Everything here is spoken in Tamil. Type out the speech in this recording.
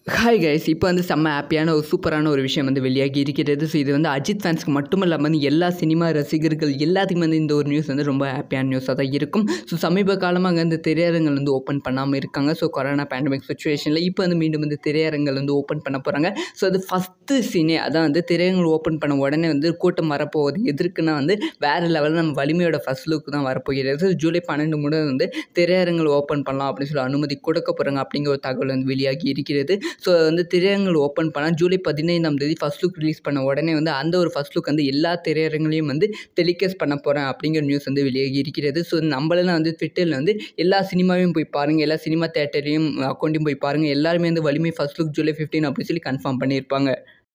ஹாய் கைஸ் இப்போ வந்து செம்ம ஹாப்பியான ஒரு சூப்பரான ஒரு விஷயம் வந்து வெளியாகி இருக்கிறது ஸோ இது வந்து அஜித் ஃபேன்ஸ்க்கு மட்டும் இல்லாமல் வந்து எல்லா சினிமா ரசிகர்கள் எல்லாத்துக்குமே வந்து இந்த ஒரு நியூஸ் வந்து ரொம்ப ஹாப்பியான நியூஸாக தான் இருக்கும் ஸோ சமீப காலமாக இந்த திரையரங்கள் வந்து ஓப்பன் பண்ணாமல் இருக்காங்க ஸோ கொரோனா பேண்டமிக் சுச்சுவேஷனில் இப்போ வந்து மீண்டும் வந்து திரையரங்கள் வந்து ஓப்பன் பண்ண போகிறாங்க ஸோ அது ஃபஸ்ட்டு சீனே அதான் வந்து திரையரங்கள் ஓப்பன் பண்ண உடனே வந்து கூட்டம் வரப்போகுது எதற்குன்னா வந்து வேறு லெவலில் நம்ம வலிமையோட ஃபஸ்ட் லுக் தான் வரப்போகிறது ஜூலை பன்னெண்டு முதல் வந்து திரையரங்கள் ஓப்பன் பண்ணலாம் அப்படின்னு சொல்லி அனுமதி கொடுக்க போகிறாங்க அப்படிங்கிற ஒரு தகவல் வந்து வெளியாகி இருக்கிறது ஸோ வந்து திரையரங்கள் ஓப்பன் பண்ணால் ஜூலை பதினைந்தாம் தேதி ஃபஸ்ட் லுக் ரிலீஸ் பண்ண உடனே வந்து அந்த ஒரு ஃபஸ்ட் லுக் வந்து எல்லா திரையரங்களையும் வந்து டெலிகாஸ்ட் பண்ண போகிறேன் அப்படிங்கிற நியூஸ் வந்து வெளியாகி இருக்கிறது ஸோ நம்மளெல்லாம் வந்து ட்விட்டரில் வந்து எல்லா சினிமாவையும் போய் பாருங்கள் எல்லா சினிமா தேட்டரையும் அக்கௌண்ட்டையும் போய் பாருங்கள் எல்லாருமே வந்து வலிமை ஃபஸ்ட் லுக் ஜூலை ஃபிஃப்டீன் அப்படின்னு சொல்லி கன்ஃபார்ம் பண்ணியிருப்பாங்க